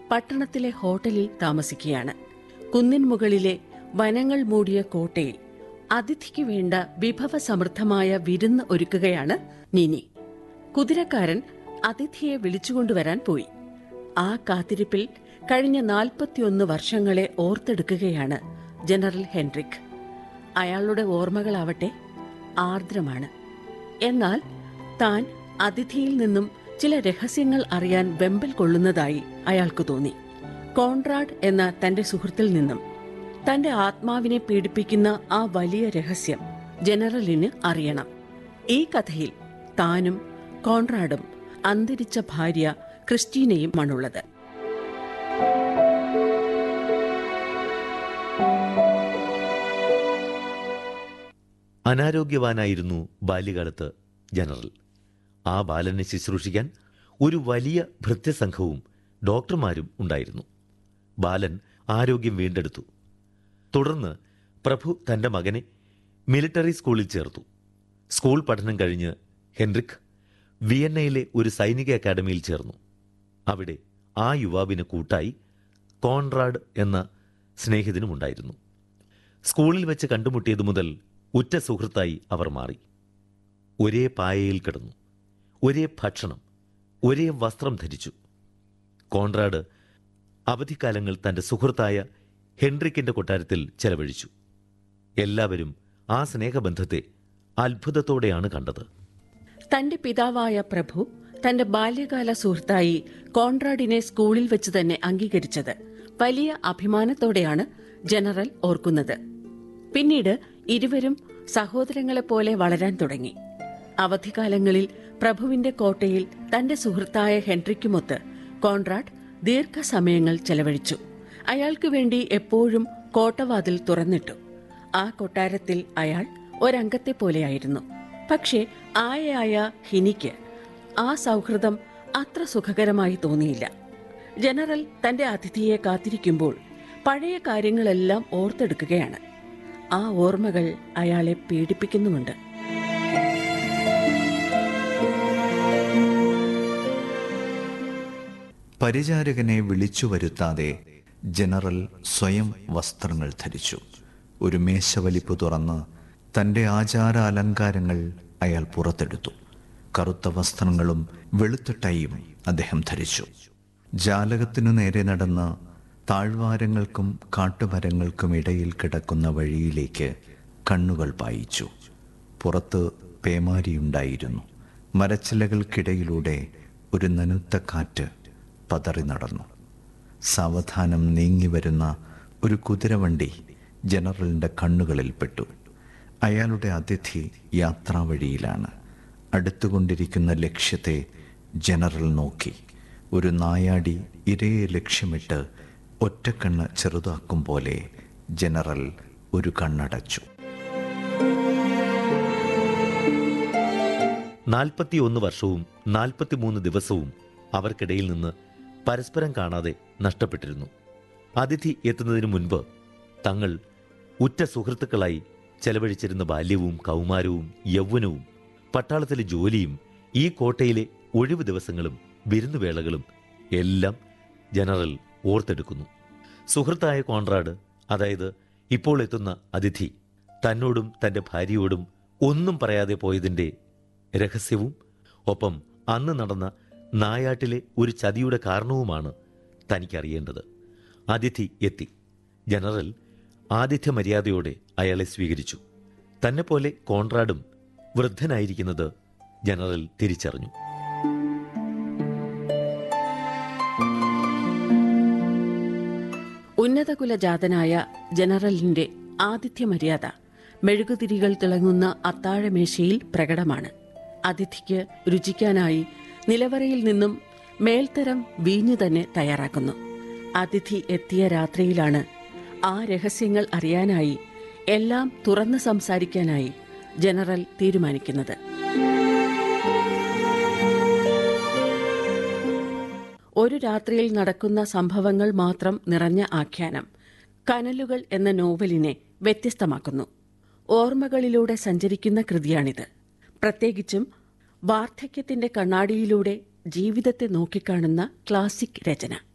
പട്ടണത്തിലെ ഹോട്ടലിൽ താമസിക്കുകയാണ് കുന്നിൻ മുകളിലെ വനങ്ങൾ മൂടിയ കോട്ടയിൽ അതിഥിക്ക് വേണ്ട വിഭവസമൃദ്ധമായ വിരുന്ന് ഒരുക്കുകയാണ് നിനി കുതിരക്കാരൻ അതിഥിയെ വിളിച്ചുകൊണ്ടുവരാൻ പോയി ആ കാത്തിരിപ്പിൽ കഴിഞ്ഞ നാൽപ്പത്തിയൊന്ന് വർഷങ്ങളെ ഓർത്തെടുക്കുകയാണ് ജനറൽ ഹെൻറിക് അയാളുടെ ഓർമ്മകളാവട്ടെ ആർദ്രമാണ് എന്നാൽ താൻ അതിഥിയിൽ നിന്നും ചില രഹസ്യങ്ങൾ അറിയാൻ വെമ്പൽ കൊള്ളുന്നതായി അയാൾക്ക് തോന്നി കോൺറാഡ് എന്ന തന്റെ സുഹൃത്തിൽ നിന്നും തന്റെ ആത്മാവിനെ പീഡിപ്പിക്കുന്ന ആ വലിയ രഹസ്യം ജനറലിന് അറിയണം ഈ കഥയിൽ താനും കോൺറാഡും അന്തരിച്ച ഭാര്യ ക്രിസ്റ്റീനയുമാണുള്ളത് അനാരോഗ്യവാനായിരുന്നു ബാല്യകാലത്ത് ജനറൽ ആ ബാലനെ ശുശ്രൂഷിക്കാൻ ഒരു വലിയ ഭൃത്യസംഘവും ഡോക്ടർമാരും ഉണ്ടായിരുന്നു ബാലൻ ആരോഗ്യം വീണ്ടെടുത്തു തുടർന്ന് പ്രഭു തന്റെ മകനെ മിലിറ്ററി സ്കൂളിൽ ചേർത്തു സ്കൂൾ പഠനം കഴിഞ്ഞ് ഹെൻറിക് വിയന്നയിലെ ഒരു സൈനിക അക്കാദമിയിൽ ചേർന്നു അവിടെ ആ യുവാവിന് കൂട്ടായി കോൺറാഡ് എന്ന സ്നേഹിതനുമുണ്ടായിരുന്നു സ്കൂളിൽ വെച്ച് കണ്ടുമുട്ടിയതു മുതൽ ഉറ്റ സുഹൃത്തായി അവർ മാറി ഒരേ പായയിൽ കിടന്നു ഒരേ ഭക്ഷണം ഒരേ വസ്ത്രം ധരിച്ചു കോൺറാഡ് അവധിക്കാലങ്ങൾ തന്റെ സുഹൃത്തായ ഹെൻറിക്കിന്റെ കൊട്ടാരത്തിൽ ചെലവഴിച്ചു എല്ലാവരും ആ സ്നേഹബന്ധത്തെ അത്ഭുതത്തോടെയാണ് കണ്ടത് തന്റെ പിതാവായ പ്രഭു തന്റെ ബാല്യകാല സുഹൃത്തായി കോൺറാഡിനെ സ്കൂളിൽ വെച്ച് തന്നെ അംഗീകരിച്ചത് വലിയ അഭിമാനത്തോടെയാണ് ജനറൽ ഓർക്കുന്നത് പിന്നീട് ഇരുവരും സഹോദരങ്ങളെപ്പോലെ വളരാൻ തുടങ്ങി അവധിക്കാലങ്ങളിൽ പ്രഭുവിന്റെ കോട്ടയിൽ തന്റെ സുഹൃത്തായ ഹെൻറിക്കുമൊത്ത് കോൺറാഡ് ദീർഘസമയങ്ങൾ ചെലവഴിച്ചു അയാൾക്ക് വേണ്ടി എപ്പോഴും കോട്ടവാതിൽ തുറന്നിട്ടു ആ കൊട്ടാരത്തിൽ അയാൾ ഒരംഗത്തെ പോലെയായിരുന്നു പക്ഷേ ആയയായ ഹിനിക്ക് ആ സൗഹൃദം അത്ര സുഖകരമായി തോന്നിയില്ല ജനറൽ തന്റെ അതിഥിയെ കാത്തിരിക്കുമ്പോൾ പഴയ കാര്യങ്ങളെല്ലാം ഓർത്തെടുക്കുകയാണ് ആ ഓർമ്മകൾ അയാളെ പീഡിപ്പിക്കുന്നുമുണ്ട് പരിചാരകനെ വിളിച്ചു വരുത്താതെ ജനറൽ സ്വയം വസ്ത്രങ്ങൾ ധരിച്ചു ഒരു മേശവലിപ്പ് തുറന്ന് തന്റെ ആചാര അലങ്കാരങ്ങൾ അയാൾ പുറത്തെടുത്തു കറുത്ത വസ്ത്രങ്ങളും വെളുത്ത ടൈയും അദ്ദേഹം ധരിച്ചു ജാലകത്തിനു നേരെ നടന്ന് താഴ്വാരങ്ങൾക്കും കാട്ടുമരങ്ങൾക്കും ഇടയിൽ കിടക്കുന്ന വഴിയിലേക്ക് കണ്ണുകൾ പായിച്ചു പുറത്ത് പേമാരിയുണ്ടായിരുന്നു മരച്ചിലകൾക്കിടയിലൂടെ ഒരു നനുത്ത കാറ്റ് പതറി നടന്നു സാവധാനം നീങ്ങി വരുന്ന ഒരു കുതിരവണ്ടി ജനറലിന്റെ കണ്ണുകളിൽ പെട്ടു അയാളുടെ അതിഥി യാത്രാവഴിയിലാണ് അടുത്തുകൊണ്ടിരിക്കുന്ന ലക്ഷ്യത്തെ ജനറൽ നോക്കി ഒരു നായാടി ഇരയെ ലക്ഷ്യമിട്ട് ഒറ്റക്കണ്ണ് ചെറുതാക്കും പോലെ ജനറൽ ഒരു കണ്ണടച്ചു നാൽപ്പത്തിയൊന്ന് വർഷവും നാൽപ്പത്തിമൂന്ന് ദിവസവും അവർക്കിടയിൽ നിന്ന് പരസ്പരം കാണാതെ നഷ്ടപ്പെട്ടിരുന്നു അതിഥി എത്തുന്നതിനു മുൻപ് തങ്ങൾ ഉറ്റ സുഹൃത്തുക്കളായി ചെലവഴിച്ചിരുന്ന ബാല്യവും കൗമാരവും യൗവനവും പട്ടാളത്തിലെ ജോലിയും ഈ കോട്ടയിലെ ഒഴിവു ദിവസങ്ങളും വിരുന്നുവേളകളും എല്ലാം ജനറൽ ഓർത്തെടുക്കുന്നു സുഹൃത്തായ കോൺറാഡ് അതായത് ഇപ്പോൾ എത്തുന്ന അതിഥി തന്നോടും തന്റെ ഭാര്യയോടും ഒന്നും പറയാതെ പോയതിന്റെ രഹസ്യവും ഒപ്പം അന്ന് നടന്ന നായാട്ടിലെ ഒരു ചതിയുടെ കാരണവുമാണ് തനിക്കറിയേണ്ടത് അതിഥി എത്തി ജനറൽ ആതിഥ്യ മര്യാദയോടെ അയാളെ സ്വീകരിച്ചു തന്നെപ്പോലെ കോൺറാഡും വൃദ്ധനായിരിക്കുന്നത് ജനറൽ തിരിച്ചറിഞ്ഞു ഉന്നതകുലജാതനായ ജനറലിന്റെ ആതിഥ്യ മര്യാദ മെഴുകുതിരികൾ തിളങ്ങുന്ന അത്താഴമേശയിൽ പ്രകടമാണ് അതിഥിക്ക് രുചിക്കാനായി നിലവറയിൽ നിന്നും മേൽത്തരം വീഞ്ഞു തന്നെ തയ്യാറാക്കുന്നു അതിഥി എത്തിയ രാത്രിയിലാണ് ആ രഹസ്യങ്ങൾ അറിയാനായി എല്ലാം തുറന്ന് സംസാരിക്കാനായി ജനറൽ തീരുമാനിക്കുന്നത് ഒരു രാത്രിയിൽ നടക്കുന്ന സംഭവങ്ങൾ മാത്രം നിറഞ്ഞ ആഖ്യാനം കനലുകൾ എന്ന നോവലിനെ വ്യത്യസ്തമാക്കുന്നു ഓർമ്മകളിലൂടെ സഞ്ചരിക്കുന്ന കൃതിയാണിത് പ്രത്യേകിച്ചും വാർദ്ധക്യത്തിന്റെ കണ്ണാടിയിലൂടെ ജീവിതത്തെ നോക്കിക്കാണുന്ന ക്ലാസിക് രചന